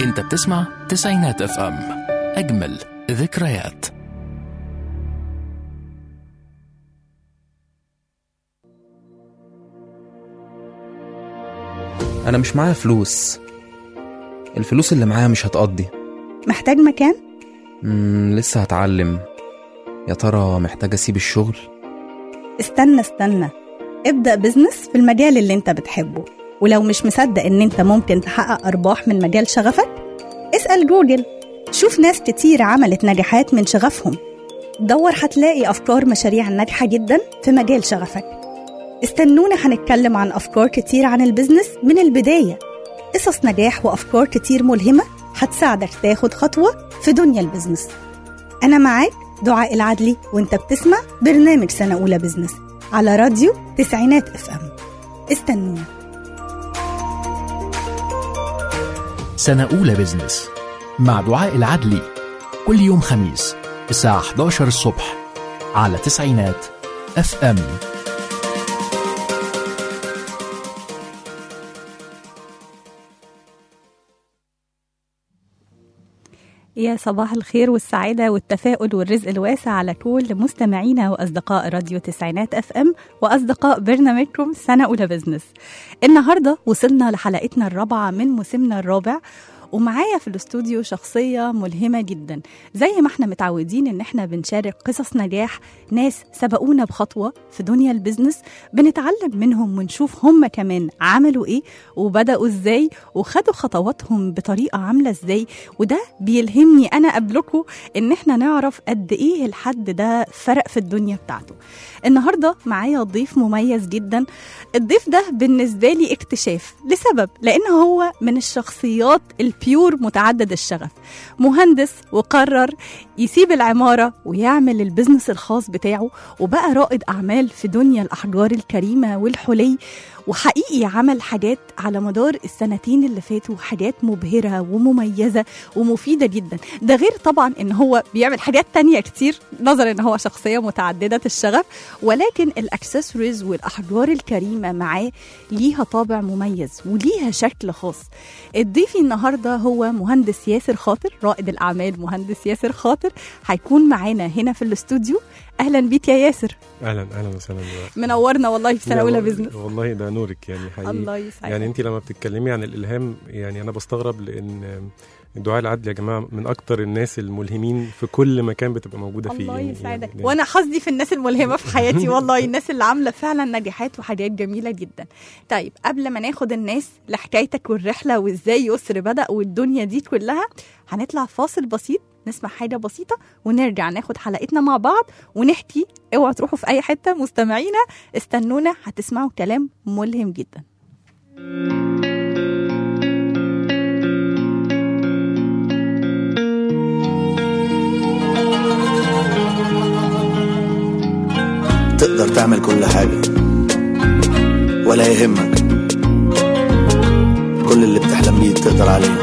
انت بتسمع تسعينات اف ام اجمل ذكريات أنا مش معايا فلوس الفلوس اللي معايا مش هتقضي محتاج مكان؟ مم لسه هتعلم يا ترى محتاج أسيب الشغل استنى استنى ابدأ بزنس في المجال اللي انت بتحبه ولو مش مصدق ان انت ممكن تحقق ارباح من مجال شغفك اسأل جوجل شوف ناس كتير عملت نجاحات من شغفهم دور هتلاقي افكار مشاريع ناجحة جدا في مجال شغفك استنونا هنتكلم عن افكار كتير عن البزنس من البداية قصص نجاح وافكار كتير ملهمة هتساعدك تاخد خطوة في دنيا البزنس أنا معاك دعاء العدلي وانت بتسمع برنامج سنة أولى بزنس على راديو تسعينات اف ام استنونا سنة أولى بزنس مع دعاء العدلي كل يوم خميس الساعة 11 الصبح على تسعينات اف ام يا صباح الخير والسعادة والتفاؤل والرزق الواسع على كل مستمعينا وأصدقاء راديو تسعينات اف ام وأصدقاء برنامجكم سنة أولى بزنس النهاردة وصلنا لحلقتنا الرابعة من موسمنا الرابع ومعايا في الاستوديو شخصية ملهمة جدا زي ما احنا متعودين ان احنا بنشارك قصص نجاح ناس سبقونا بخطوة في دنيا البزنس بنتعلم منهم ونشوف هم كمان عملوا ايه وبدأوا ازاي وخدوا خطواتهم بطريقة عاملة ازاي وده بيلهمني انا قبلكم ان احنا نعرف قد ايه الحد ده فرق في الدنيا بتاعته النهارده معايا ضيف مميز جدا الضيف ده بالنسبه لي اكتشاف لسبب لان هو من الشخصيات البيور متعدد الشغف مهندس وقرر يسيب العماره ويعمل البزنس الخاص بتاعه وبقى رائد اعمال في دنيا الاحجار الكريمه والحلي وحقيقي عمل حاجات على مدار السنتين اللي فاتوا حاجات مبهرة ومميزة ومفيدة جدا ده غير طبعا ان هو بيعمل حاجات تانية كتير نظرا ان هو شخصية متعددة الشغف ولكن الاكسسوارز والاحجار الكريمة معاه ليها طابع مميز وليها شكل خاص الضيفي النهاردة هو مهندس ياسر خاطر رائد الاعمال مهندس ياسر خاطر هيكون معانا هنا في الاستوديو اهلا بيك يا ياسر اهلا اهلا وسهلا بك. منورنا والله في سنة لا، اولى والله- بزنس والله ده نورك يعني حقيقي الله يسعدك يعني انت لما بتتكلمي عن الالهام يعني انا بستغرب لان الدعاء العدل يا جماعه من اكتر الناس الملهمين في كل مكان بتبقى موجوده فيه الله يعني- يسعدك يعني- وانا حظي في الناس الملهمه في حياتي والله الناس اللي عامله فعلا نجاحات وحاجات جميله جدا طيب قبل ما ناخد الناس لحكايتك والرحله وازاي يسر بدا والدنيا دي كلها هنطلع فاصل بسيط نسمع حاجه بسيطه ونرجع ناخد حلقتنا مع بعض ونحكي اوعوا تروحوا في اي حته مستمعينا استنونا هتسمعوا كلام ملهم جدا تقدر تعمل كل حاجة ولا يهمك كل اللي بتحلم بيه تقدر عليه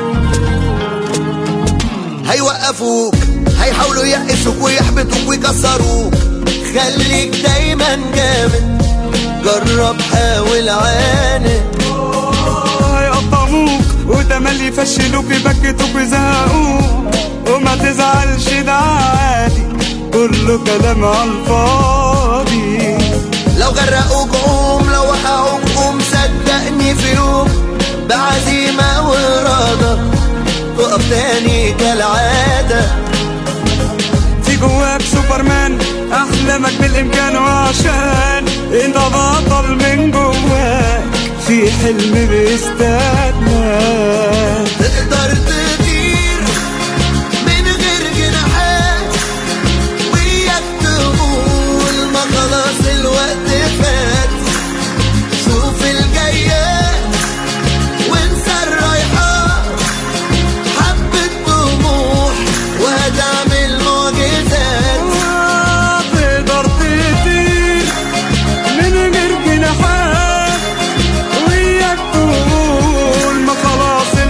هيوقفوك هيحاولوا يقسوك ويحبطوك ويكسروك خليك دايما جامد جرب حاول عاند هيقطعوك وتملي يفشلوك يبكتوك ويزهقوك وما تزعلش ده عادي كله كلام على الفاضي لو غرقوك قوم لو وقعوك قوم صدقني في يوم بعزيمة وإرادة تقف تاني كالعادة في جواك سوبرمان احلامك بالامكان وعشان انت بطل من جواك في حلم بيستناك تقدر تطير من غير جناحات وياك تقول ما خلاص الوقت فات شوف الجايات وانسى الرايحات حبة طموح وهتعمل معجزات تقدر تطير من غير جناحات وياك تقول ما خلاص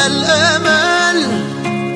الأمل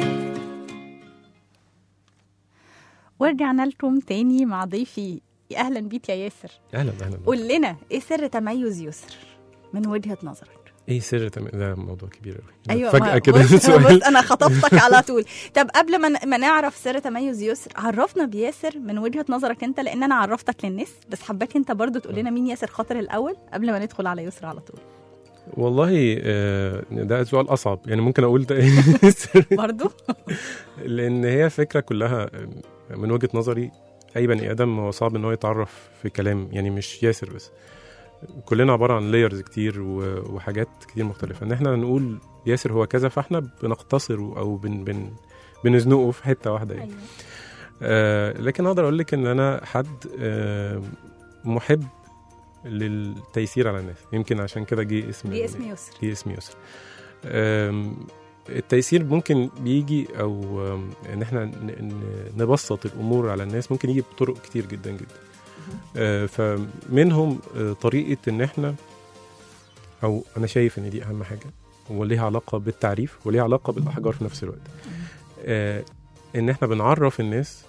ورجعنا لكم تاني مع ضيفي اهلا بيك يا ياسر اهلا اهلا قول لنا ايه سر تميز يسر من وجهه نظرك ايه سر تم... ده موضوع كبير قوي ايوه فجاه ما- كده بص, سؤال بص انا خطفتك على طول طب قبل ما ن- ما نعرف سر تميز يسر عرفنا بياسر من وجهه نظرك انت لان انا عرفتك للناس بس حباك انت برضو تقول لنا مين ياسر خاطر الاول قبل ما ندخل على يسر على طول والله آه، ده سؤال اصعب يعني ممكن اقول ده سر برضو لان هي فكره كلها من وجهه نظري اي بني ادم هو صعب ان هو يتعرف في كلام يعني مش ياسر بس كلنا عباره عن لايرز كتير و- وحاجات كتير مختلفه ان احنا نقول ياسر هو كذا فاحنا بنقتصره او بن بن بنزنقه في حته واحده يعني آه لكن اقدر اقول لك ان انا حد آه محب للتيسير على الناس يمكن عشان كده جه اسم دي اسم يسر دي اسم يسر آم، التيسير ممكن بيجي او آم، ان احنا ن- ن- نبسط الامور على الناس ممكن يجي بطرق كتير جدا جدا آه، فمنهم آه، طريقه ان احنا او انا شايف ان دي اهم حاجه وليها علاقه بالتعريف وليها علاقه بالاحجار في نفس الوقت آه، ان احنا بنعرف الناس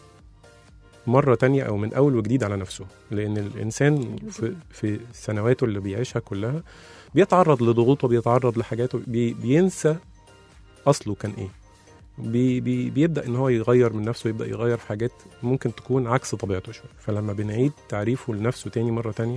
مرة تانية أو من أول وجديد على نفسه لأن الإنسان في, في سنواته اللي بيعيشها كلها بيتعرض لضغوطه بيتعرض لحاجاته بي بينسى أصله كان إيه بي بي بيبدأ إن هو يغير من نفسه يبدأ يغير في حاجات ممكن تكون عكس طبيعته شوية فلما بنعيد تعريفه لنفسه تاني مرة تانية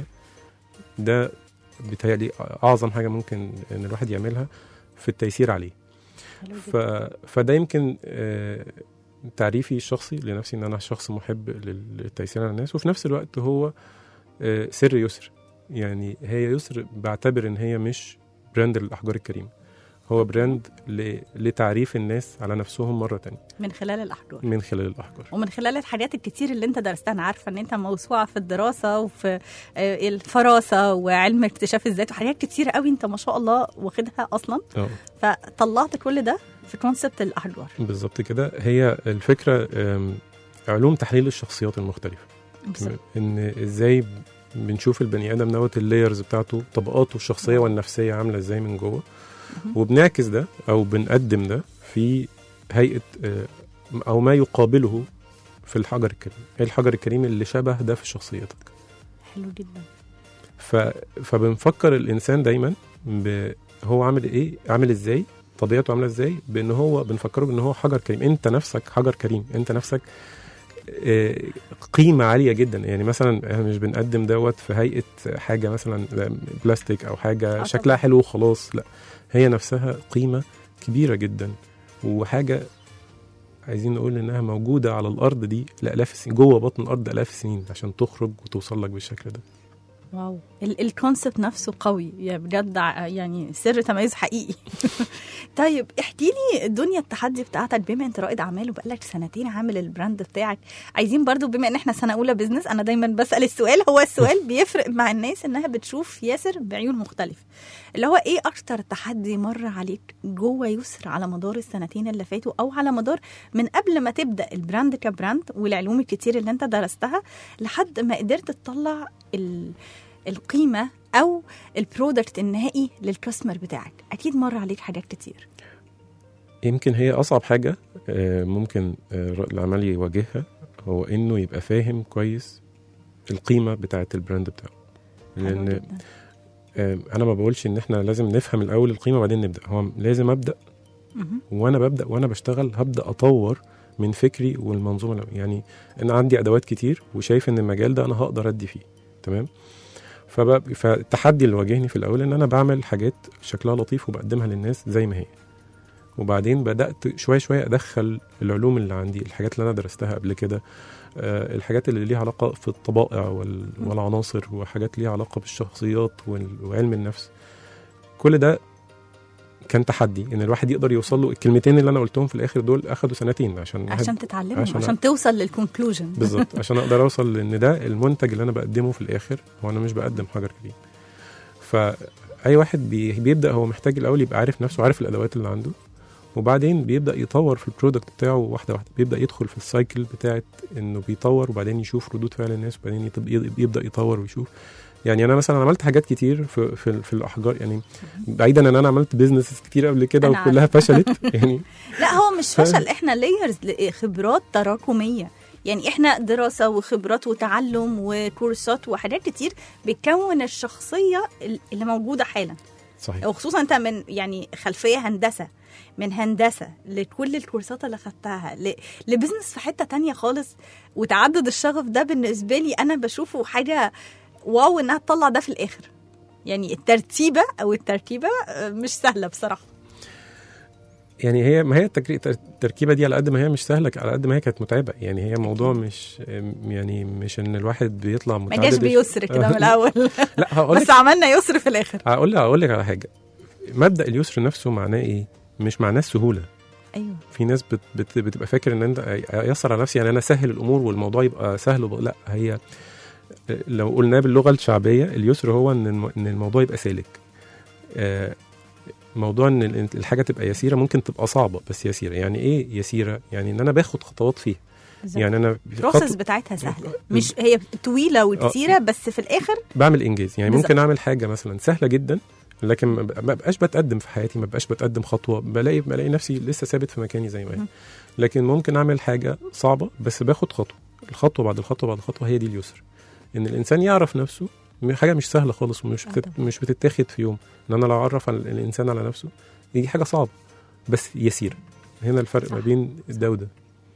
ده بيتهيألي أعظم حاجة ممكن إن الواحد يعملها في التيسير عليه ف... فده يمكن آه، تعريفي الشخصي لنفسي ان انا شخص محب للتيسير على الناس وفي نفس الوقت هو آه، سر يسر يعني هي يسر بعتبر ان هي مش براند للاحجار الكريمه هو براند ل... لتعريف الناس على نفسهم مره تانية من خلال الاحجار من خلال الاحجار ومن خلال الحاجات الكتير اللي انت درستها انا عارفه ان انت موسوعه في الدراسه وفي آه، الفراسه وعلم اكتشاف الذات وحاجات كتير قوي انت ما شاء الله واخدها اصلا اه فطلعت كل ده في كونسبت الاحجار بالظبط كده هي الفكره آم، علوم تحليل الشخصيات المختلفه بالظبط. ان ازاي بنشوف البني ادم دوت اللايرز بتاعته طبقاته الشخصيه والنفسيه عامله ازاي من جوه وبنعكس ده او بنقدم ده في هيئه آه، او ما يقابله في الحجر الكريم ايه الحجر الكريم اللي شبه ده في شخصيتك حلو جدا ف... فبنفكر الانسان دايما ب... هو عامل ايه عامل ازاي طبيعته عامله ازاي بان هو بنفكره بان هو حجر كريم انت نفسك حجر كريم انت نفسك آه، قيمه عاليه جدا يعني مثلا احنا مش بنقدم دوت في هيئه حاجه مثلا بلاستيك او حاجه آه شكلها طبعاً. حلو وخلاص لا هي نفسها قيمه كبيره جدا وحاجه عايزين نقول انها موجوده على الارض دي لالاف السنين جوه بطن الارض الاف السنين عشان تخرج وتوصل لك بالشكل ده واو الكونسبت نفسه قوي يا بجد ع- يعني سر تميز حقيقي طيب احكي لي الدنيا التحدي بتاعتك بما انت رائد اعمال وبقالك سنتين عامل البراند بتاعك عايزين برضو بما ان احنا سنه اولى بزنس انا دايما بسال السؤال هو السؤال بيفرق مع الناس انها بتشوف ياسر بعيون مختلفه اللي هو ايه اكتر تحدي مر عليك جوه يسر على مدار السنتين اللي فاتوا او على مدار من قبل ما تبدا البراند كبراند والعلوم الكتير اللي انت درستها لحد ما قدرت تطلع ال... القيمه او البرودكت النهائي للكاستمر بتاعك اكيد مر عليك حاجات كتير يمكن هي اصعب حاجه آه، ممكن آه، رائد الاعمال يواجهها هو انه يبقى فاهم كويس القيمه بتاعه البراند بتاعه حلو لان جدا. آه، انا ما بقولش ان احنا لازم نفهم الاول القيمه وبعدين نبدا هو لازم ابدا مهم. وانا ببدا وانا بشتغل هبدا اطور من فكري والمنظومه اللي- يعني انا عندي ادوات كتير وشايف ان المجال ده انا هقدر ادي فيه تمام فب... فالتحدي اللي واجهني في الاول ان انا بعمل حاجات شكلها لطيف وبقدمها للناس زي ما هي وبعدين بدات شويه شويه ادخل العلوم اللي عندي الحاجات اللي انا درستها قبل كده آه، الحاجات اللي ليها علاقه في الطبائع وال... والعناصر وحاجات ليها علاقه بالشخصيات وال... وعلم النفس كل ده كان تحدي ان الواحد يقدر يوصل له الكلمتين اللي انا قلتهم في الاخر دول اخدوا سنتين عشان واحد- عشان تتعلمهم عشان عشان, توصل للكونكلوجن بالظبط عشان اقدر اوصل لان ده المنتج اللي انا بقدمه في الاخر هو انا مش بقدم حجر كريم فاي واحد بي بيبدا هو محتاج الاول يبقى عارف نفسه عارف الادوات اللي عنده وبعدين بيبدا يطور في البرودكت بتاعه واحده واحده بيبدا يدخل في السايكل بتاعت انه بيطور وبعدين يشوف ردود فعل الناس وبعدين يطب- يبدا يطور ويشوف يعني انا مثلا عملت حاجات كتير في في, في الاحجار يعني بعيدا ان انا عملت بيزنس كتير قبل كده أنا وكلها فشلت يعني لا هو مش ف- فشل احنا لايرز خبرات تراكميه يعني احنا دراسه وخبرات وتعلم وكورسات وحاجات كتير بتكون الشخصيه اللي موجوده حالا صحيح وخصوصا انت من يعني خلفيه هندسه من هندسه لكل الكورسات اللي خدتها ل- لبزنس في حته تانية خالص وتعدد الشغف ده بالنسبه لي انا بشوفه حاجه واو انها تطلع ده في الاخر يعني الترتيبه او التركيبه آه، مش سهله بصراحه يعني هي ما هي التكري- التركيبه دي على قد ما هي مش سهله على قد ما هي كانت متعبه يعني هي موضوع مش يعني مش ان الواحد بيطلع ما متعدد جاش بيسر كده من الاول لا هقول بس لك عملنا يسر في الاخر هقول لك هقول لك على حاجه مبدا اليسر نفسه معناه ايه مش معناه السهوله ايوه في ناس بت بت بتبقى فاكر ان انت يسر على نفسي يعني انا اسهل الامور والموضوع يبقى سهل وب... لا هي لو قلناه باللغه الشعبيه اليسر هو ان الم... ان الموضوع يبقى سالك آه، موضوع ان ال- الحاجه تبقى يسيره ممكن تبقى صعبه بس يسيره يعني ايه يسيره يعني ان انا باخد خطوات فيها يعني انا البروسس خط- بتاعتها سهله مش هي طويله وكتيره بس في الاخر بعمل انجاز يعني بالظبط. ممكن اعمل حاجه مثلا سهله جدا لكن ما ب- ما بقاش بتقدم في حياتي ما بقاش بتقدم خطوه بلاقي بلاقي نفسي لسه ثابت في مكاني زي ما هي مم. لكن ممكن اعمل حاجه صعبه بس باخد خطوه الخطوه بعد الخطوه بعد الخطوه هي دي اليسر ان الانسان يعرف نفسه م- حاجه مش سهله خالص ومش آه بتت... طبعا. مش بتتاخد في يوم ان انا لو اعرف على الانسان على نفسه دي حاجه صعبه بس يسيره هنا الفرق ما صح. بين ده وده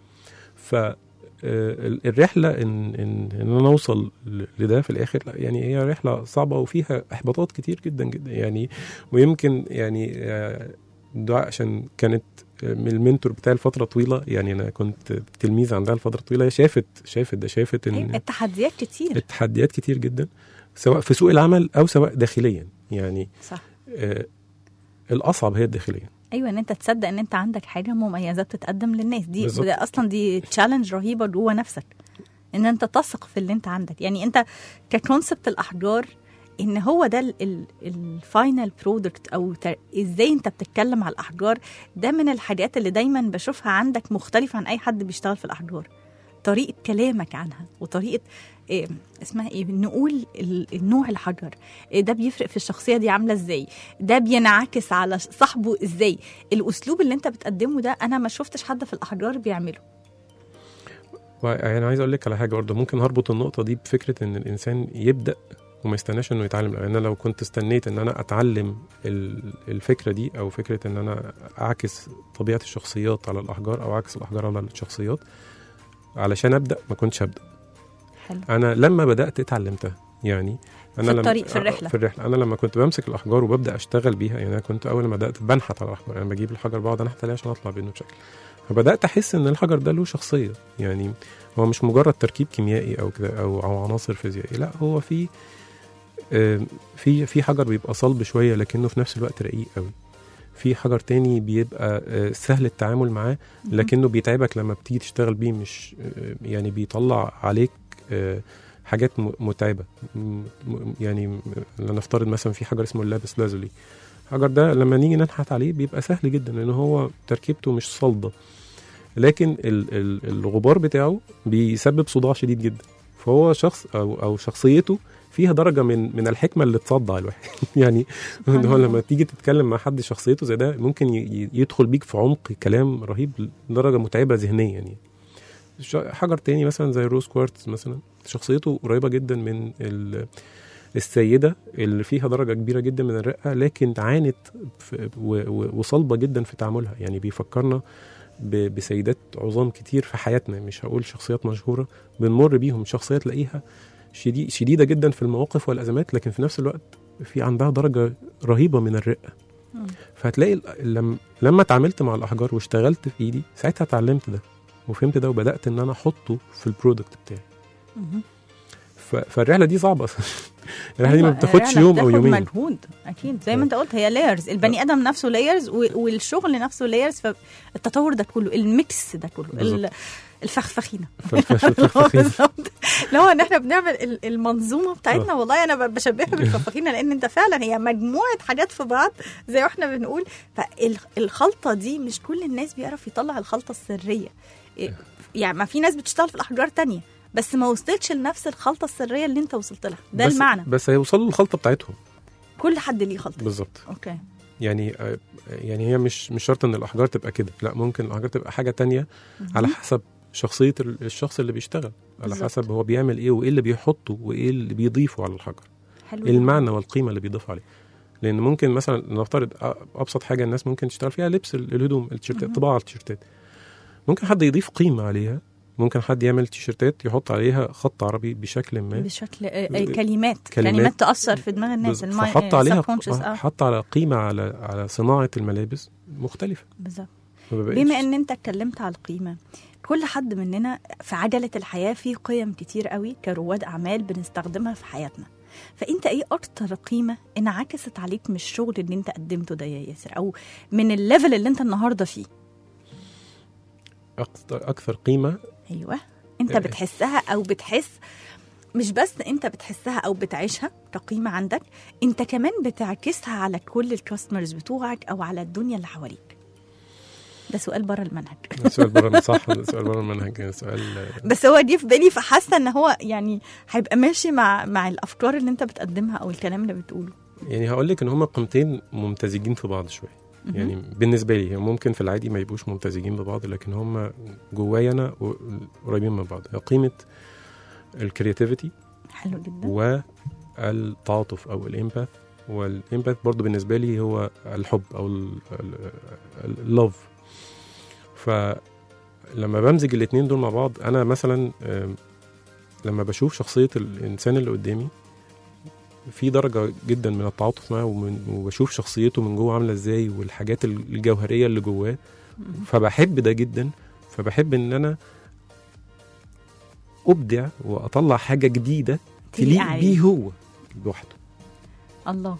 ف آه، ال- الرحله ان ان ان انا اوصل ل- لده في الاخر لا يعني هي رحله صعبه وفيها احباطات كتير جدا جدا يعني ويمكن يعني آه، دعاء عشان كانت آه، من المنتور بتاعي لفتره طويله يعني انا كنت تلميذ عندها لفتره طويله هي شافت شافت ده شافت أيوة، ان التحديات كتير التحديات كتير جدا سواء في سوق العمل او سواء داخليا يعني صح آه الاصعب هي الداخليه ايوه ان انت تصدق ان انت عندك حاجه مميزه بتتقدم للناس دي بالظبط. ده اصلا دي تشالنج رهيبه جوه نفسك ان انت تثق في اللي انت عندك يعني انت ككونسبت الاحجار ان هو ده الفاينل برودكت او تر- ازاي انت بتتكلم على الاحجار ده من الحاجات اللي دايما بشوفها عندك مختلفه عن اي حد بيشتغل في الاحجار طريقه كلامك عنها وطريقه إيه اسمها ايه نقول ال- النوع الحجر إيه ده بيفرق في الشخصيه دي عامله ازاي ده بينعكس على صاحبه ازاي الاسلوب اللي انت بتقدمه ده انا ما شفتش حد في الاحجار بيعمله يعني عايز اقول لك على حاجه برضه ممكن هربط النقطه دي بفكره ان الانسان يبدا وما يستناش انه يتعلم انا لو كنت استنيت ان انا اتعلم ال- الفكره دي او فكره ان انا اعكس طبيعه الشخصيات على الاحجار او اعكس الاحجار على الشخصيات علشان ابدا ما كنتش هبدا حلو انا لما بدات اتعلمتها يعني انا في لما الطريق، في الرحلة. في الرحله انا لما كنت بمسك الاحجار وببدا اشتغل بيها يعني انا كنت اول ما بدات بنحت على الاحجار يعني بجيب الحجر بقعد انحت عليه عشان اطلع منه بشكل فبدات احس ان الحجر ده له شخصيه يعني هو مش مجرد تركيب كيميائي او كده او او عناصر فيزيائيه لا هو في آم، في في حجر بيبقى صلب شويه لكنه في نفس الوقت رقيق قوي في حجر تاني بيبقى آه، سهل التعامل معاه لكنه بيتعبك لما بتيجي تشتغل بيه مش آه، يعني بيطلع عليك آه، حاجات م- متعبه م- م- يعني م- لنفترض مثلا في حجر اسمه اللابس لازولي الحجر ده لما نيجي ننحت عليه بيبقى سهل جدا لان هو تركيبته مش صلبه لكن ال- ال- الغبار بتاعه بيسبب صداع شديد جدا فهو شخص او او شخصيته فيها درجه من من الحكمه اللي تصدع الواحد يعني ان هو الله. لما تيجي تتكلم مع حد شخصيته زي ده ممكن ي- ي- يدخل بيك في عمق كلام رهيب لدرجه متعبه ذهنيا يعني ش- حجر تاني مثلا زي الروز كوارتز مثلا شخصيته قريبه جدا من ال- السيده اللي فيها درجه كبيره جدا من الرقه لكن عانت في- و- و- وصلبه جدا في تعاملها يعني بيفكرنا ب- بسيدات عظام كتير في حياتنا مش هقول شخصيات مشهوره بنمر بيهم شخصيه تلاقيها شديد شديده جدا في المواقف والازمات لكن في نفس الوقت في عندها درجه رهيبه من الرقه مم. فهتلاقي ال- لما لما اتعاملت مع الاحجار واشتغلت في ايدي ساعتها اتعلمت ده وفهمت ده وبدات ان انا احطه في البرودكت بتاعي مهم. ف- فالرحله دي صعبه الرحله دي ما أيوة، بتاخدش لا، يوم او بتاخد يومين مجهود اكيد زي ما انت قلت هي لايرز البني ادم نفسه لايرز والشغل نفسه لايرز فالتطور ده كله الميكس ده كله ال- بالظبط. الفخفخينه فالفخفخين. بالظبط اللي هو ان احنا بنعمل ال- المنظومه بتاعتنا والله انا ب- بشبهها بالفخفخينه لان انت فعلا هي مجموعه حاجات في بعض زي ما احنا بنقول فالخلطه دي مش كل الناس بيعرف يطلع الخلطه السريه إيه، يعني ما في ناس بتشتغل في الاحجار تانية بس ما وصلتش لنفس الخلطه السريه اللي انت وصلت لها ده بس المعنى بس هيوصلوا للخلطه بتاعتهم كل حد ليه خلطه بالظبط اوكي يعني آه، يعني هي مش مش شرط ان الاحجار تبقى كده لا ممكن الاحجار تبقى حاجه تانية على حسب شخصيه ال- الشخص اللي بيشتغل على بالظبط. حسب هو بيعمل ايه وايه اللي بيحطه وايه اللي بيضيفه على الحجر حلو ايه جداً. المعنى والقيمه اللي بيضيف عليه لان ممكن مثلا نفترض أ- ابسط حاجه الناس ممكن تشتغل فيها لبس ال- الهدوم التيشيرتات طباعه التيشيرتات ممكن حد يضيف قيمه عليها ممكن حد يعمل تيشيرتات يحط عليها خط عربي بشكل ما بشكل آه، آه، كلمات كلمات. كلمات تاثر في دماغ الناس بز- فحط عليها اه حط على قيمه على على صناعه الملابس مختلفه بالظبط ما بقتش- بما ان انت اتكلمت على القيمه كل حد مننا في عجله الحياه في قيم كتير قوي كرواد اعمال بنستخدمها في حياتنا فانت ايه اكتر قيمه انعكست عليك من الشغل اللي انت قدمته ده يا ياسر او من الليفل اللي انت النهارده فيه اكثر اكثر قيمه ايوه انت آه. بتحسها او بتحس مش بس انت بتحسها او بتعيشها كقيمه عندك انت كمان بتعكسها على كل الكاستمرز بتوعك او على الدنيا اللي حواليك ده سؤال بره المنهج سؤال بره صح سؤال بره المنهج سؤال بس هو دي في بالي فحاسه ان هو يعني هيبقى ماشي مع مع الافكار اللي انت بتقدمها او الكلام اللي بتقوله يعني هقول لك ان هما قيمتين ممتزجين في بعض شويه يعني بالنسبه لي هم ممكن في العادي ما يبقوش ممتزجين ببعض لكن هم جوايا انا قريبين من بعض قيمه الكرياتيفيتي حلو جدا والتعاطف او الامباث والامباث برضو بالنسبه لي هو الحب او اللوف فلما بمزج الاثنين دول مع بعض انا مثلا آم، لما بشوف شخصيه الانسان اللي قدامي في درجه جدا من التعاطف معاه ومن- وبشوف شخصيته من جوه عامله ازاي والحاجات الجوهريه اللي جواه فبحب ده جدا فبحب ان انا ابدع واطلع حاجه جديده تليق تليق عليه. بيه هو لوحده الله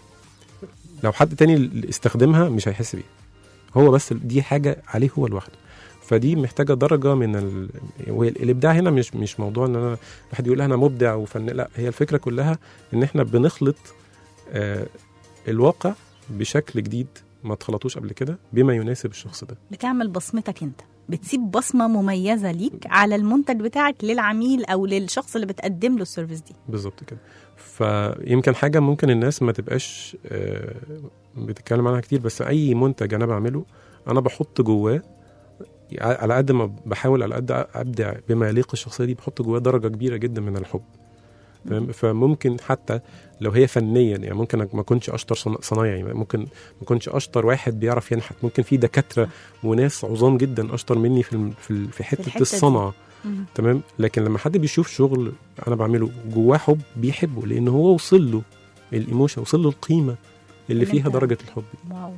لو حد تاني اللي استخدمها مش هيحس بيها هو بس دي حاجه عليه هو لوحده فدي محتاجه درجه من ال... وهي الابداع هنا مش مش موضوع ان انا واحد يقول انا مبدع وفن لا هي الفكره كلها ان احنا بنخلط آه الواقع بشكل جديد ما اتخلطوش قبل كده بما يناسب الشخص ده بتعمل بصمتك انت بتسيب بصمه مميزه ليك على المنتج بتاعك للعميل او للشخص اللي بتقدم له السيرفيس دي بالظبط كده فيمكن حاجه ممكن الناس ما تبقاش آه، بتتكلم عنها كتير بس اي منتج انا بعمله انا بحط جواه على قد ما بحاول على قد ابدع بما يليق الشخصيه دي بحط جواه درجه كبيره جدا من الحب تمام فممكن حتى لو هي فنيا يعني ممكن ما اكونش اشطر صنا- صنايعي ممكن ما اكونش اشطر واحد بيعرف ينحت ممكن في دكاتره وناس عظام جدا اشطر مني في الم- في ال- في حته, الحتة دي. الصنعه مم. تمام لكن لما حد بيشوف شغل انا بعمله جواه حب بيحبه لان هو وصل له الايموشن وصل له القيمه اللي اللي فيها انت- درجه الحب واو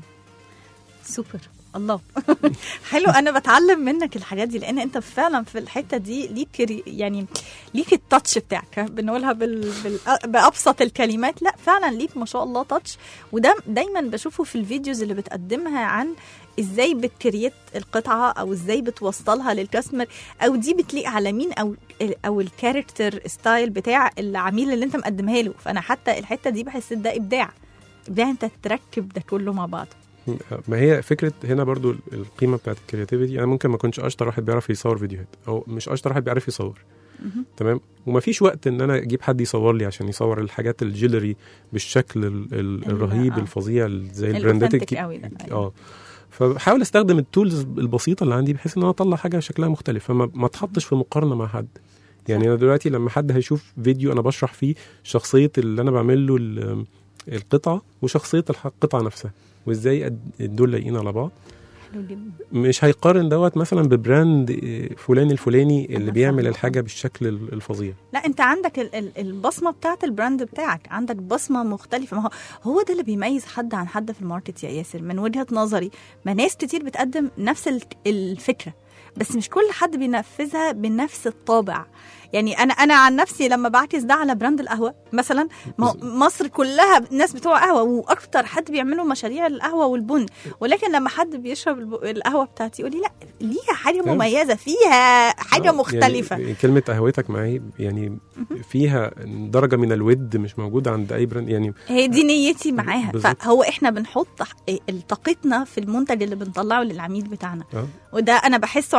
سوبر الله حلو انا بتعلم منك الحاجات دي لان انت فعلا في الحته دي ليك ري- يعني ليك التاتش بتاعك بنقولها بال... بال... بابسط الكلمات لا فعلا ليك ما شاء الله تاتش وده دايما بشوفه في الفيديوز اللي بتقدمها عن ازاي بتكريت القطعه او ازاي بتوصلها للكاستمر او دي بتليق على مين او او الكاركتر ستايل بتاع العميل اللي انت مقدمها له فانا حتى الحته دي بحس إن ده ابداع ابداع انت تركب ده كله مع بعض ما هي فكره هنا برضو القيمه بتاعت الكرياتيفيتي انا ممكن ما اكونش اشطر واحد بيعرف يصور فيديوهات او مش اشطر واحد بيعرف يصور تمام وما فيش وقت ان انا اجيب حد يصور لي عشان يصور الحاجات الجيلري بالشكل ال- ال- ال- الرهيب آه. الفظيع زي البراندات الأوثنتيك الك- قوي ده، أيوة. اه فبحاول استخدم التولز البسيطه اللي عندي بحيث ان انا اطلع حاجه شكلها مختلف فما ما اتحطش في مقارنه مع حد يعني انا دلوقتي لما حد هيشوف فيديو انا بشرح فيه شخصيه اللي انا بعمل له ال- القطعه وشخصيه الح- القطعه نفسها وازاي أد- دول لايقين على بعض حلو جدا مش هيقارن دوت مثلا ببراند آه، فلان الفلاني اللي أنا بيعمل فاهمة. الحاجه بالشكل ال- الفظيع لا انت عندك ال- ال- البصمه بتاعت البراند بتاعك عندك بصمه مختلفه ما هو هو ده اللي بيميز حد عن حد في الماركت يا ياسر من وجهه نظري ما ناس كتير بتقدم نفس ال- الفكره بس مش كل حد بينفذها بنفس الطابع يعني انا انا عن نفسي لما بعكس ده على براند القهوه مثلا ما هو مصر كلها ناس بتوع قهوه واكتر حد بيعملوا مشاريع القهوه والبن ولكن لما حد بيشرب الب- القهوه بتاعتي يقول لي لا ليها حاجه فاهم. مميزه فيها حاجه آه، مختلفه يعني كلمه قهوتك معي يعني فيها درجه من الود مش موجوده عند اي براند يعني هي دي نيتي معاها بالظبط. فهو احنا بنحط ح- طاقتنا في المنتج اللي بنطلعه للعميل بتاعنا اه وده انا بحسه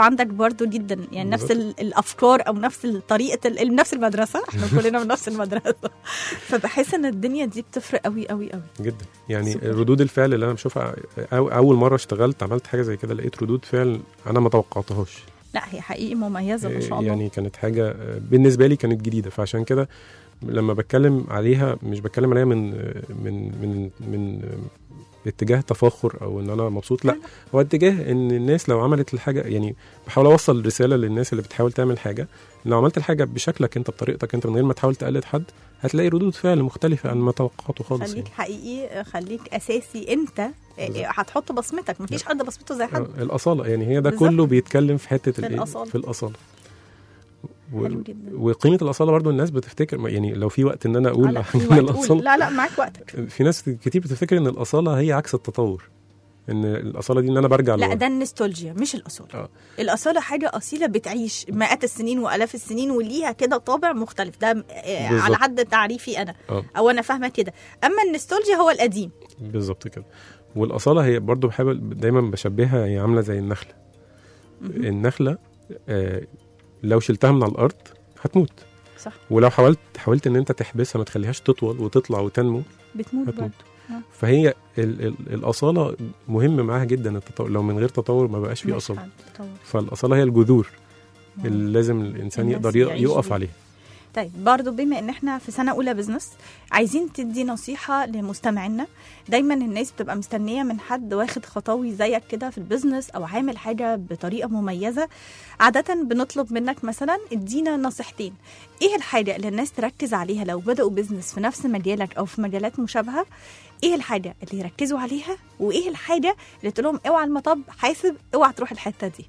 عندك برضو جدا يعني نفس ال- الافكار او نفس طريقه ال- نفس المدرسه احنا كلنا من نفس المدرسه فبحس ان الدنيا دي بتفرق قوي قوي قوي جدا يعني سوبر. ردود الفعل اللي انا بشوفها أو اول مره اشتغلت عملت حاجه زي كده لقيت ردود فعل انا ما توقعتهاش لا هي حقيقي مميزه ما شاء الله يعني كانت حاجه آه، بالنسبه لي كانت جديده فعشان كده لما بتكلم عليها مش بتكلم عليها من من من من اتجاه تفاخر او ان انا مبسوط لا هو اتجاه ان الناس لو عملت الحاجه يعني بحاول اوصل رساله للناس اللي بتحاول تعمل حاجه لو عملت الحاجه بشكلك انت بطريقتك انت من غير ما تحاول تقلد حد هتلاقي ردود فعل مختلفه عن ما توقعته خالص خليك يعني. حقيقي خليك اساسي انت بالظبط. هتحط بصمتك مفيش حد بصمته زي حد آه، الاصاله يعني هي ده بالظبط. كله بيتكلم في حته في الإيه؟ الأصالة. في الاصاله و... حلو جدا وقيمه الاصاله برضو الناس بتفتكر يعني لو في وقت ان انا اقول لا، عن في وقت قول. الاصاله لا لا معاك وقتك في ناس كتير بتفتكر ان الاصاله هي عكس التطور ان الاصاله دي ان انا برجع لا لورا. ده النوستالجيا مش الاصاله آه. الاصاله حاجه اصيله بتعيش مئات السنين والاف السنين وليها كده طابع مختلف ده آه، بالظبط. على حد تعريفي انا آه. او انا فاهمه كده اما النوستالجيا هو القديم بالظبط كده والاصاله هي برضو بحاول دايما بشبهها هي عامله زي النخله النخله آه لو شلتها من على الارض هتموت صح ولو حاولت حاولت ان انت تحبسها ما تخليهاش تطول وتطلع وتنمو بتموت هتموت. برضه فهي ال ال الاصاله مهم معاها جدا التطور لو من غير تطور ما بقاش في مش اصاله حد تطور. فالاصاله هي الجذور مم. اللي لازم الانسان الناس يقدر ي- يعيش يقف بيها. عليها طيب برضو بما ان احنا في سنه اولى بزنس عايزين تدي نصيحه لمستمعينا دايما الناس بتبقى مستنيه من حد واخد خطاوي زيك كده في البيزنس او عامل حاجه بطريقه مميزه عاده بنطلب منك مثلا ادينا نصيحتين ايه الحاجه اللي الناس تركز عليها لو بداوا بيزنس في نفس مجالك او في مجالات مشابهه ايه الحاجه اللي يركزوا عليها وايه الحاجه اللي تقول لهم اوعى المطب حاسب اوعى تروح الحته دي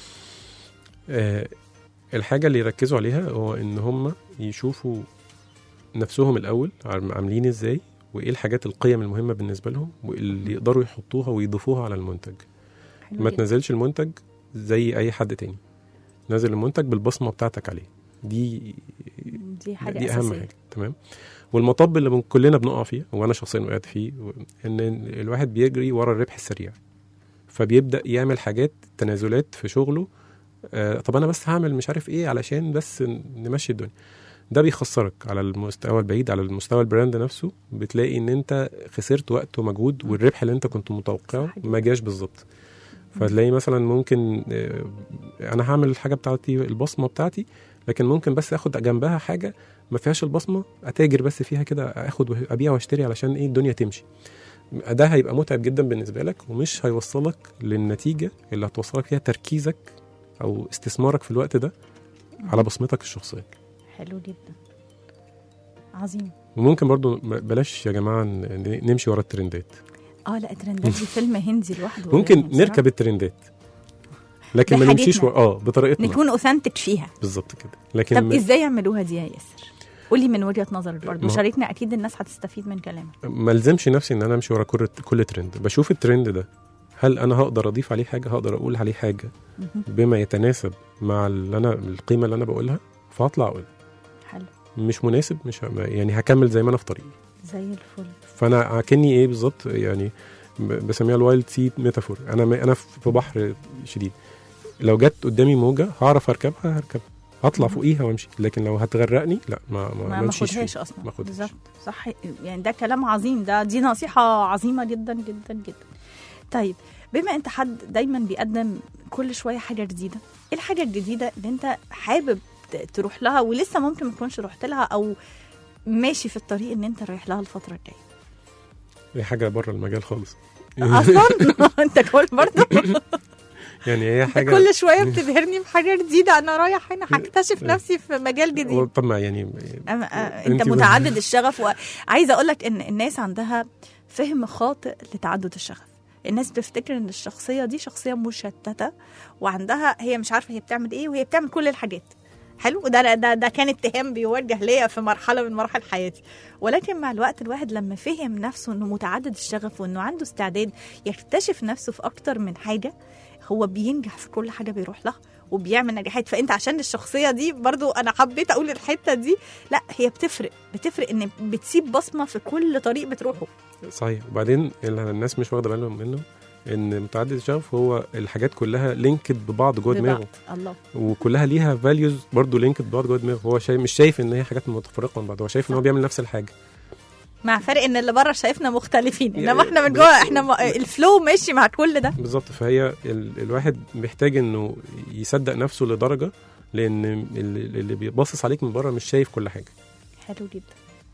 آه، الحاجة اللي يركزوا عليها هو إن هم يشوفوا نفسهم الأول عم- عاملين إزاي وإيه الحاجات القيم المهمة بالنسبة لهم واللي يقدروا يحطوها ويضيفوها على المنتج حلو ما جدا. تنزلش المنتج زي أي حد تاني نزل المنتج بالبصمة بتاعتك عليه دي دي حاجه دي أهم اساسيه حاجة تمام والمطب اللي من كلنا بنقع فيه وأنا شخصيا وقعت فيه و- إن الواحد بيجري ورا الربح السريع فبيبدأ يعمل حاجات تنازلات في شغله آه، طب انا بس هعمل مش عارف ايه علشان بس ن- نمشي الدنيا ده بيخسرك على المستوى البعيد على المستوى البراند نفسه بتلاقي ان انت خسرت وقت ومجهود والربح اللي انت كنت متوقعه صح جدا. ما جاش بالظبط فتلاقي مثلا ممكن آه، انا هعمل الحاجه بتاعتي البصمه بتاعتي لكن ممكن بس اخد جنبها حاجه ما فيهاش البصمه اتاجر بس فيها كده اخد ابيع واشتري علشان ايه الدنيا تمشي ده هيبقى متعب جدا بالنسبه لك ومش هيوصلك للنتيجه اللي هتوصلك فيها تركيزك او استثمارك في الوقت ده على بصمتك الشخصيه حلو جدا عظيم وممكن برضو م- بلاش يا جماعه ن- نمشي ورا الترندات اه لا الترندات دي فيلم هندي لوحده ممكن بصراحة. نركب الترندات لكن ما بحاجتنا. نمشيش ورا اه بطريقتنا نكون اوثنتك فيها بالظبط كده لكن طب ما- ازاي يعملوها دي يا ياسر قولي من وجهه نظرك برضه ما هو- شاركنا اكيد الناس هتستفيد من كلامك ما الزمش نفسي ان انا امشي ورا كل كل ترند بشوف الترند ده هل انا هقدر اضيف عليه حاجه هقدر اقول عليه حاجه مهم. بما يتناسب مع اللي انا القيمه اللي انا بقولها فهطلع اقول حلو مش مناسب مش ه- يعني هكمل زي ما انا في طريقي زي الفل فانا اكني ايه بالظبط يعني ب- بسميها الوايلد سي ميتافور انا م- انا في بحر شديد لو جت قدامي موجه هعرف اركبها هركبها هطلع مهم. فوقيها وامشي لكن لو هتغرقني لا ما ما, ما ما امشيش ماخدهاش فيه. اصلا ما اخدهاش بالظبط صح يعني ده كلام عظيم ده دي نصيحه عظيمه جدا جدا جدا طيب بما انت حد دايما بيقدم كل شويه حاجه جديده ايه الحاجه الجديده اللي انت حابب ت- تروح لها ولسه ممكن ما تكونش رحت لها او ماشي في الطريق ان انت رايح لها الفتره الجايه دي حاجه بره المجال خالص اصلا انت كل برضه يعني هي حاجه كل شويه بتبهرني بحاجه جديده انا رايح هنا هكتشف نفسي في مجال هو جديد طب ما يعني أما- آه، انت أنت- متعدد الشغف وعايزه اقول لك ان الناس عندها فهم خاطئ لتعدد الشغف الناس بتفتكر ان الشخصيه دي شخصيه مشتته وعندها هي مش عارفه هي بتعمل ايه وهي بتعمل كل الحاجات حلو ده ده ده كان اتهام بيوجه ليا في مرحله من مراحل حياتي ولكن مع الوقت الواحد لما فهم نفسه انه متعدد الشغف وانه عنده استعداد يكتشف نفسه في اكتر من حاجه هو بينجح في كل حاجه بيروح لها وبيعمل نجاحات فانت عشان الشخصيه دي برضو انا حبيت اقول الحته دي لا هي بتفرق بتفرق ان بتسيب بصمه في كل طريق بتروحه صحيح وبعدين اللي الناس مش واخده بالهم منه ان متعدد الشغف هو الحاجات كلها لينكد ببعض جوه ببعض. دماغه الله وكلها ليها فاليوز برضه لينكد ببعض جوه دماغه هو شايف مش شايف ان هي حاجات متفرقه من بعض هو شايف ان هو بيعمل نفس الحاجه مع فرق ان اللي بره شايفنا مختلفين يعني انما احنا من بس- جوه احنا م... الفلو ماشي مع كل ده بالظبط فهي ال... الواحد محتاج انه يصدق نفسه لدرجه لان اللي اللي بيبصص عليك من بره مش شايف كل حاجه حلو جدا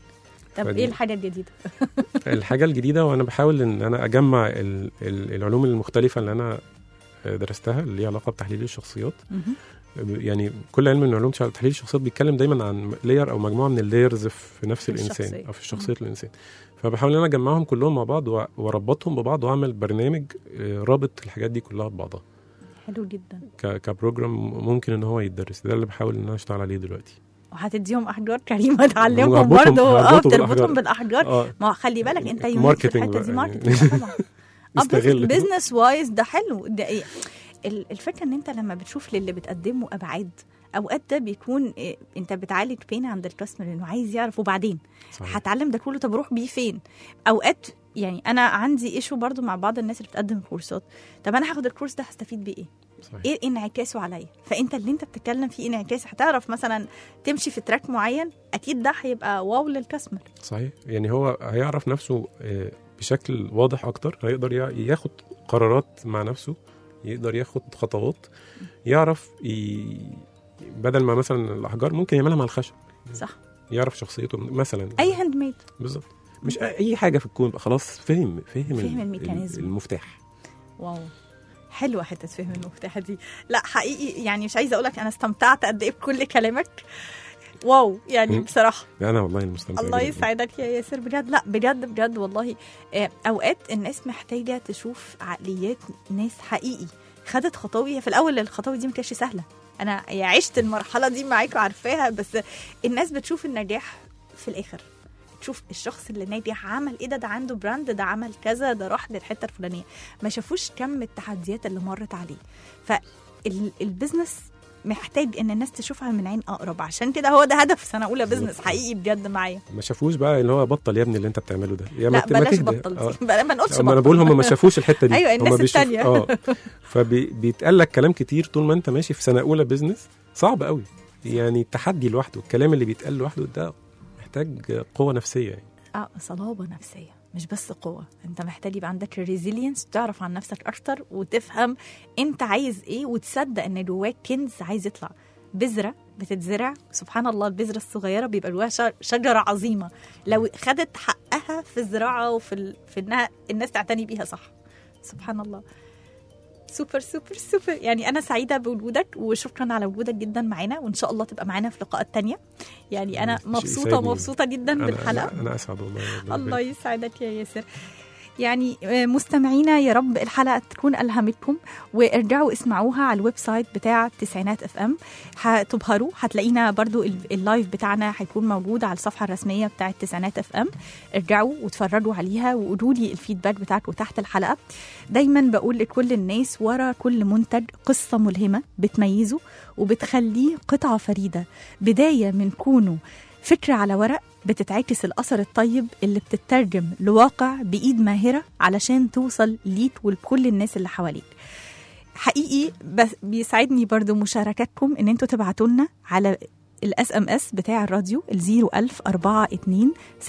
طب فدي- ايه الحاجه الجديده الحاجه الجديده وانا بحاول ان انا اجمع ال... ال... العلوم المختلفه اللي انا درستها اللي ليها علاقه بتحليل الشخصيات مهم. يعني كل علم من علوم تحليل الشخصيات بيتكلم دايما عن لاير او مجموعه من اللايرز في نفس في الانسان الشخصية. او في شخصيه الانسان فبحاول ان انا اجمعهم كلهم مع بعض و- واربطهم ببعض واعمل برنامج آه، رابط الحاجات دي كلها ببعضها حلو جدا ك- كبروجرام ممكن ان هو يتدرس ده اللي بحاول ان انا اشتغل عليه دلوقتي وهتديهم احجار كريمه تعلمهم هربطهم- برضه اه هربطه بتربطهم بالأحجار. بالاحجار اه ما هو خلي بالك انت يونيك في ماركتينج الحته دي بقى ماركتنج يعني. طبعا نستغل. بزنس وايز ده حلو ده إيه؟ ال- الفكره ان انت لما بتشوف للي بتقدمه ابعاد اوقات ده بيكون إيه انت بتعالج بين عند الكاستمر انه عايز يعرف وبعدين صحيح. هتعلم ده كله طب اروح بيه فين اوقات يعني انا عندي ايشو برضو مع بعض الناس اللي بتقدم كورسات طب انا هاخد الكورس ده هستفيد بيه ايه صحيح. ايه انعكاسه عليا فانت اللي انت بتتكلم فيه انعكاس هتعرف مثلا تمشي في تراك معين اكيد ده هيبقى واو للكاستمر صحيح يعني هو هيعرف نفسه آه، بشكل واضح اكتر هيقدر يا- ياخد قرارات مع نفسه يقدر ياخد خطوات يعرف ي... بدل ما مثلا الاحجار ممكن يعملها مع الخشب صح يعرف شخصيته مثلا اي هاند ميد بالظبط مش اي حاجه في الكون بقى خلاص فهم فهم, فهم ال- الميكانيزم. المفتاح واو حلوه حته فهم المفتاح دي لا حقيقي يعني مش عايزه اقول لك انا استمتعت قد ايه بكل كلامك واو يعني مم. بصراحه انا والله المستمتع الله جداً. يسعدك يا ياسر بجد لا بجد بجد والله آه، اوقات الناس محتاجه تشوف عقليات ناس حقيقي خدت خطاوي في الاول الخطاوي دي ما كانتش سهله انا يا عشت المرحله دي معاك وعارفاها بس الناس بتشوف النجاح في الاخر تشوف الشخص اللي ناجح عمل ايه ده ده عنده براند ده عمل كذا ده راح للحته الفلانيه ما شافوش كم التحديات اللي مرت عليه فالبزنس محتاج ان الناس تشوفها من عين اقرب عشان كده هو ده هدف سنه اولى بزنس حقيقي بجد معايا ما شافوش بقى اللي هو بطل يا ابني اللي انت بتعمله ده يا ما لا ت- ما بلاش تهدى. بطل آه. دي بلا- ما نقولش ما انا بطل بقول هم ما شافوش الحته دي أيوة، هم الناس بيشوف- التانية. اه فبيتقال لك كلام كتير طول ما انت ماشي في سنه اولى بيزنس صعب قوي يعني التحدي لوحده الكلام اللي بيتقال لوحده ده محتاج قوه نفسيه يعني اه صلابه نفسيه مش بس قوه انت محتاج يبقى عندك الريزيلينس تعرف عن نفسك اكتر وتفهم انت عايز ايه وتصدق ان جواك كنز عايز يطلع بذره بتتزرع سبحان الله البذره الصغيره بيبقى جواها ش- شجره عظيمه لو خدت حقها في الزراعه وفي ال... في انها الناس تعتني بيها صح سبحان الله سوبر سوبر سوبر يعني انا سعيده بوجودك وشكرا على وجودك جدا معانا وان شاء الله تبقى معانا في لقاءات تانية يعني انا شيء مبسوطه يسعدني. مبسوطه جدا انا بالحلقه انا, أنا اسعد والله ربنا الله يبارك. يسعدك يا ياسر يعني آه، مستمعينا يا رب الحلقه تكون الهمتكم وارجعوا اسمعوها على الويب سايت بتاع تسعينات اف ام هتبهروا هتلاقينا برضو ال- اللايف بتاعنا هيكون موجود على الصفحه الرسميه بتاعه تسعينات اف ام ارجعوا واتفرجوا عليها وقولوا لي الفيدباك بتاعكم تحت الحلقه دايما بقول لكل الناس ورا كل منتج قصه ملهمه بتميزه وبتخليه قطعه فريده بدايه من كونه فكرة على ورق بتتعكس الأثر الطيب اللي بتترجم لواقع بإيد ماهرة علشان توصل ليك ولكل الناس اللي حواليك حقيقي بس بيسعدني برضو مشاركاتكم ان انتوا تبعتوا لنا على الاس ام اس بتاع الراديو ال 01042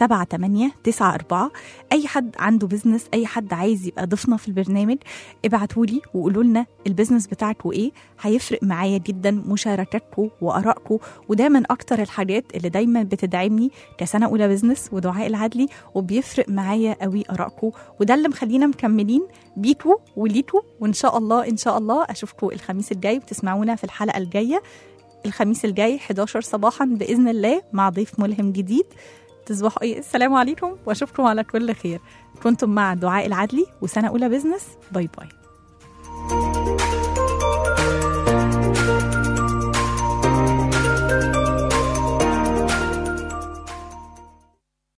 7894 اي حد عنده بزنس اي حد عايز يبقى ضيفنا في البرنامج ابعتوا لي وقولوا لنا البزنس بتاعكم ايه هيفرق معايا جدا مشاركاتكم وارائكم وده من اكتر الحاجات اللي دايما بتدعمني كسنه اولى بزنس ودعاء العدلي وبيفرق معايا قوي ارائكم وده اللي مخلينا مكملين بيكوا وليكوا وان شاء الله ان شاء الله اشوفكم الخميس الجاي وتسمعونا في الحلقه الجايه الخميس الجاي 11 صباحا باذن الله مع ضيف ملهم جديد تصبحوا ايه السلام عليكم واشوفكم على كل خير كنتم مع دعاء العدلي وسنه اولى بزنس باي باي